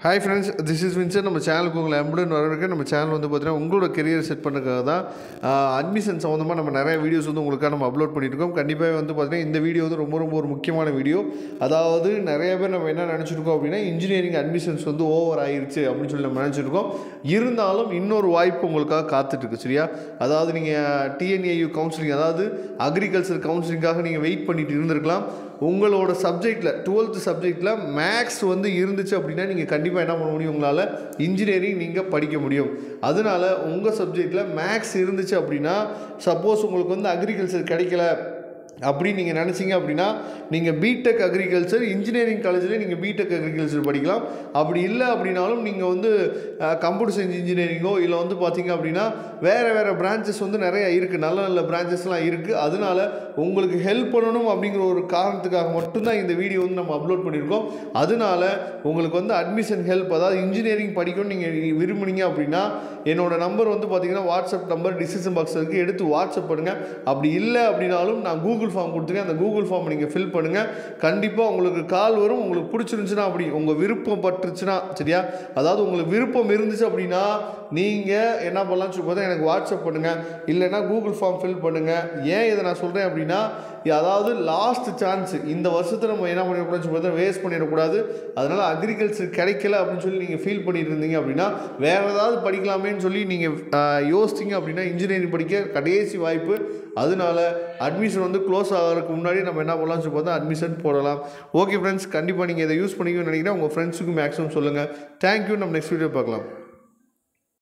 hi friends this is வின்சர் நம்ம சேனலுக்கு உங்களை எம்புடன் வரவேற்க நம்ம சேனல் வந்து பார்த்தீங்கன்னா உங்களோட கெரியர் செட் பண்ணுறதுக்காக தான் அட்மிஷன் சம்மந்தமாக நம்ம நிறைய வீடியோஸ் வந்து உங்களுக்காக நம்ம அப்லோட் பண்ணியிருக்கோம் கண்டிப்பாக வந்து பார்த்தீங்கன்னா இந்த வீடியோ வந்து ரொம்ப ரொம்ப ஒரு முக்கியமான வீடியோ அதாவது நிறைய பேர் நம்ம என்ன நினச்சிருக்கோம் அப்படின்னா இன்ஜினியரிங் அட்மிஷன்ஸ் வந்து ஓவர் ஆயிருச்சு அப்படின்னு சொல்லி நம்ம நினச்சிருக்கோம் இருந்தாலும் இன்னொரு வாய்ப்பு உங்களுக்காக காத்துட்ருக்கு சரியா அதாவது நீங்கள் டிஎன்ஏயு கவுன்சிலிங் அதாவது அக்ரிகல்ச்சர் கவுன்சிலிங்காக நீங்கள் வெயிட் பண்ணிட்டு இருந்திருக்கலாம் உங்களோட சப்ஜெக்டில் டுவெல்த்து சப்ஜெக்டில் மேக்ஸ் வந்து இருந்துச்சு அப்படின்னா நீங்கள் கண்டிப்பாக என்ன பண்ண முடியும் உங்களால் இன்ஜினியரிங் நீங்கள் படிக்க முடியும் அதனால உங்கள் சப்ஜெக்டில் மேக்ஸ் இருந்துச்சு அப்படின்னா சப்போஸ் உங்களுக்கு வந்து அக்ரிகல்ச்சர் கிடைக்கல அப்படின்னு நீங்கள் நினச்சிங்க அப்படின்னா நீங்கள் பிடெக் அக்ரிகல்ச்சர் இன்ஜினியரிங் காலேஜில் நீங்கள் பிடெக் அக்ரிகல்ச்சர் படிக்கலாம் அப்படி இல்லை அப்படின்னாலும் நீங்கள் வந்து கம்ப்யூட்டர் சயின்ஸ் இன்ஜினியரிங்கோ இல்லை வந்து பார்த்தீங்க அப்படின்னா வேறு வேறு பிரான்ச்சஸ் வந்து நிறைய இருக்குது நல்ல நல்ல பிரான்ச்சஸ்லாம் இருக்குது அதனால உங்களுக்கு ஹெல்ப் பண்ணணும் அப்படிங்கிற ஒரு காரணத்துக்காக மட்டும்தான் இந்த வீடியோ வந்து நம்ம அப்லோட் பண்ணியிருக்கோம் அதனால உங்களுக்கு வந்து அட்மிஷன் ஹெல்ப் அதாவது இன்ஜினியரிங் படிக்கணும்னு நீங்கள் விரும்புனீங்க அப்படின்னா என்னோட நம்பர் வந்து பார்த்தீங்கன்னா வாட்ஸ்அப் நம்பர் டிசிஷன் பாக்ஸ் இருக்குது எடுத்து வாட்ஸ்அப் பண்ணுங்கள் அப்படி இல்லை அப்படின்னாலும் நான் கூகுள் ஃபார்ம் கொடுத்துருக்கேன் அந்த கூகுள் ஃபார்ம் நீங்கள் ஃபில் பண்ணுங்கள் கண்டிப்பாக உங்களுக்கு கால் வரும் உங்களுக்கு பிடிச்சிருந்துச்சுன்னா அப்படி உங்கள் விருப்பம் பட்டுருச்சுன்னா சரியா அதாவது உங்களுக்கு விருப்பம் இருந்துச்சு அப்படின்னா நீங்கள் என்ன பண்ணலாம்னு சொல்லி பார்த்தா எனக்கு வாட்ஸ்அப் பண்ணுங்கள் இல்லைன்னா கூகுள் ஃபார்ம் ஃபில் பண்ணுங்கள் ஏன் இதை நான் சொல்கிறேன் அப்படின்னா அதாவது லாஸ்ட் சான்ஸ் இந்த வருஷத்தை நம்ம என்ன பண்ணிடக்கூடாதுன்னு சொல்லி பார்த்தா வேஸ்ட் பண்ணிடக்கூடாது அதனால் அக்ரிகல்ச்சர் கிடைக்கல அப்படின்னு சொல்லி நீங்கள் ஃபீல் பண்ணிட்டு இருந்தீங்க அப்படின்னா வேறு ஏதாவது படிக்கலாமேன்னு சொல்லி நீங்கள் யோசிச்சிங்க அப்படின்னா இன்ஜினியரிங் படிக்க கடைசி வாய்ப்பு அதனால அட்மிஷன் வந்து க்ளோஸ் ஆகிறதுக்கு முன்னாடி நம்ம என்ன பண்ணலாம்னு சொல்லி பார்த்தா அட்மிஷன் போடலாம் ஓகே ஃப்ரெண்ட்ஸ் கண்டிப்பாக நீங்கள் இதை யூஸ் பண்ணிக்கணும்னு நினைக்கிறேன் உங்கள் ஃப்ரெண்ட்ஸுக்கு மேக்ஸிமம் சொல்லுங்கள் தேங்க்யூ நம்ம நெக்ஸ்ட் வீடியோ பார்க்கலாம்